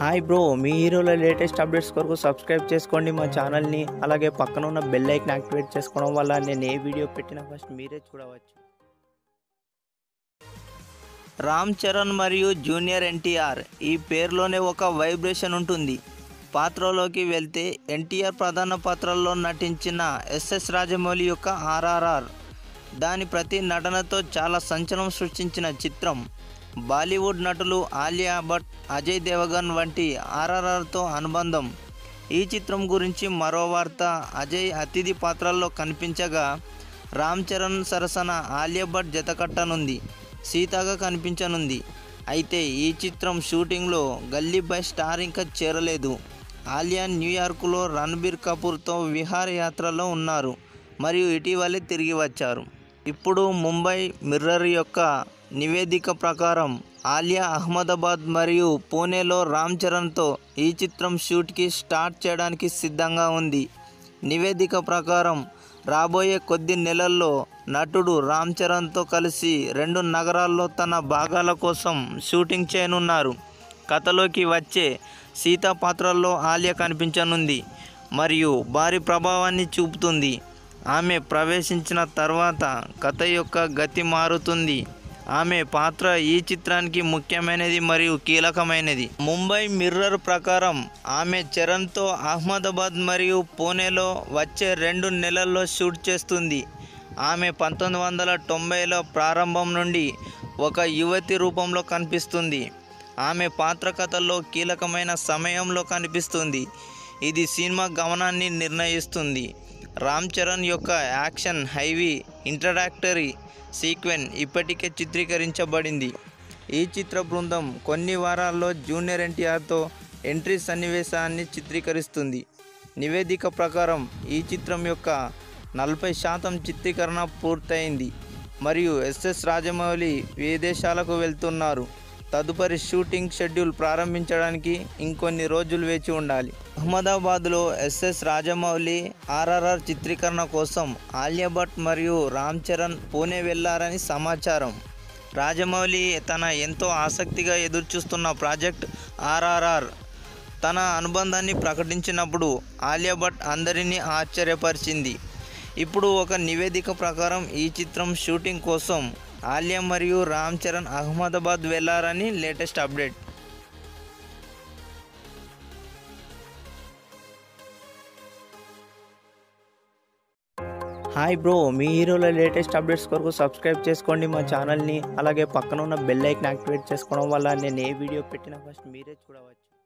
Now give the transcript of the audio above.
hi bro మీ హీరోల latest updates కొరకు సబ్స్క్రైబ్ చేసుకోండి మా ఛానల్ని అలాగే పక్కన ఉన్న బెల్ ఐకన్ యాక్టివేట్ చేసుకోవడం వల్ల నేను ఏ వీడియో పెట్టినా ఫస్ట్ మీరే చూడవచ్చు రామ్ చరణ్ మరియు జూనియర్ ఎన్టీఆర్ ఈ పేరులోనే ఒక వైబ్రేషన్ ఉంటుంది పాత్రలోకి వెళ్తే ఎన్టీఆర్ ప్రధాన పాత్రల్లో నటించిన ఎస్ఎస్ రాజమౌళి యొక్క ఆర్ఆర్ఆర్ దాని ప్రతి నటనతో చాలా సంచలనం సృష్టించిన చిత్రం బాలీవుడ్ నటులు ఆలియా భట్ అజయ్ దేవగన్ వంటి ఆర్ఆర్ఆర్తో అనుబంధం ఈ చిత్రం గురించి మరో వార్త అజయ్ అతిథి పాత్రల్లో కనిపించగా రామ్ చరణ్ సరసన ఆలియా భట్ జతకట్టనుంది సీతగా కనిపించనుంది అయితే ఈ చిత్రం షూటింగ్లో గల్లీ బాయ్ స్టార్ ఇంకా చేరలేదు ఆలియా న్యూయార్క్లో రణబీర్ కపూర్తో విహారయాత్రలో ఉన్నారు మరియు ఇటీవలే తిరిగి వచ్చారు ఇప్పుడు ముంబై మిర్రర్ యొక్క నివేదిక ప్రకారం ఆలియా అహ్మదాబాద్ మరియు పూణేలో రామ్ చరణ్తో ఈ చిత్రం షూట్కి స్టార్ట్ చేయడానికి సిద్ధంగా ఉంది నివేదిక ప్రకారం రాబోయే కొద్ది నెలల్లో నటుడు రామ్ చరణ్తో కలిసి రెండు నగరాల్లో తన భాగాల కోసం షూటింగ్ చేయనున్నారు కథలోకి వచ్చే సీత పాత్రల్లో ఆలియా కనిపించనుంది మరియు భారీ ప్రభావాన్ని చూపుతుంది ఆమె ప్రవేశించిన తర్వాత కథ యొక్క గతి మారుతుంది ఆమె పాత్ర ఈ చిత్రానికి ముఖ్యమైనది మరియు కీలకమైనది ముంబై మిర్రర్ ప్రకారం ఆమె చరణ్తో అహ్మదాబాద్ మరియు పూణేలో వచ్చే రెండు నెలల్లో షూట్ చేస్తుంది ఆమె పంతొమ్మిది వందల తొంభైలో ప్రారంభం నుండి ఒక యువతి రూపంలో కనిపిస్తుంది ఆమె పాత్ర కథల్లో కీలకమైన సమయంలో కనిపిస్తుంది ఇది సినిమా గమనాన్ని నిర్ణయిస్తుంది రామ్ చరణ్ యొక్క యాక్షన్ హైవీ ఇంట్రడాక్టరీ సీక్వెన్ ఇప్పటికే చిత్రీకరించబడింది ఈ చిత్ర బృందం కొన్ని వారాల్లో జూనియర్ ఎన్టీఆర్తో ఎంట్రీ సన్నివేశాన్ని చిత్రీకరిస్తుంది నివేదిక ప్రకారం ఈ చిత్రం యొక్క నలభై శాతం చిత్రీకరణ పూర్తయింది మరియు ఎస్ఎస్ రాజమౌళి విదేశాలకు వెళ్తున్నారు తదుపరి షూటింగ్ షెడ్యూల్ ప్రారంభించడానికి ఇంకొన్ని రోజులు వేచి ఉండాలి అహ్మదాబాద్లో ఎస్ఎస్ రాజమౌళి ఆర్ఆర్ఆర్ చిత్రీకరణ కోసం ఆలియా భట్ మరియు రామ్ చరణ్ పూణే వెళ్లారని సమాచారం రాజమౌళి తన ఎంతో ఆసక్తిగా ఎదురుచూస్తున్న ప్రాజెక్ట్ ఆర్ఆర్ఆర్ తన అనుబంధాన్ని ప్రకటించినప్పుడు ఆలియా భట్ అందరినీ ఆశ్చర్యపరిచింది ఇప్పుడు ఒక నివేదిక ప్రకారం ఈ చిత్రం షూటింగ్ కోసం ఆలియా మరియు రామ్ చరణ్ అహ్మదాబాద్ వెళ్లారని లేటెస్ట్ అప్డేట్ హాయ్ బ్రో మీ హీరోల లేటెస్ట్ అప్డేట్స్ కొరకు సబ్స్క్రైబ్ చేసుకోండి మా ఛానల్ని అలాగే పక్కన ఉన్న బెల్ ఐకన్ యాక్టివేట్ చేసుకోవడం వల్ల నేను ఏ వీడియో పెట్టినా ఫస్ట్ మీరే చూడవచ్చు